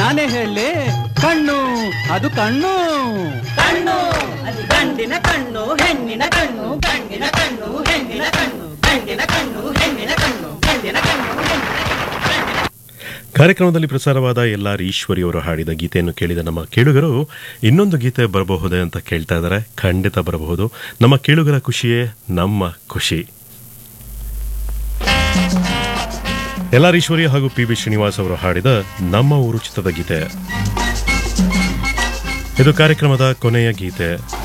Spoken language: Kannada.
ನಾನೇ ಹೇಳಿ ಕಣ್ಣು ಅದು ಕಣ್ಣು ಕಣ್ಣು ಅದು ಗಂಡಿನ ಕಣ್ಣು ಹೆಣ್ಣಿನ ಕಣ್ಣು ಗಂಡಿನ ಕಣ್ಣು ಹೆಣ್ಣಿನ ಕಣ್ಣು ಗಂಡಿನ ಕಣ್ಣು ಹೆಣ್ಣಿನ ಕಣ್ಣು ಗಂಡಿನ ಕಣ್ಣು ಹೆಣ್ಣಿನ ಕಣ್ಣು ಕಾರ್ಯಕ್ರಮದಲ್ಲಿ ಪ್ರಸಾರವಾದ ಎಲ್ಲಾರ್ ಈಶ್ವರಿಯವರು ಹಾಡಿದ ಗೀತೆಯನ್ನು ಕೇಳಿದ ನಮ್ಮ ಕೇಳುಗರು ಇನ್ನೊಂದು ಗೀತೆ ಬರಬಹುದೇ ಅಂತ ಕೇಳ್ತಾ ಇದ್ದಾರೆ ಖಂಡಿತ ಬರಬಹುದು ನಮ್ಮ ಕೇಳುಗರ ಖುಷಿಯೇ ನಮ್ಮ ಖುಷಿ ಎಲ್ಲಾರ್ ಈಶ್ವರಿ ಹಾಗೂ ಪಿ ಬಿ ಶ್ರೀನಿವಾಸ್ ಅವರು ಹಾಡಿದ ನಮ್ಮ ಊರು ಚಿತ್ರದ ಗೀತೆ ಇದು ಕಾರ್ಯಕ್ರಮದ ಕೊನೆಯ ಗೀತೆ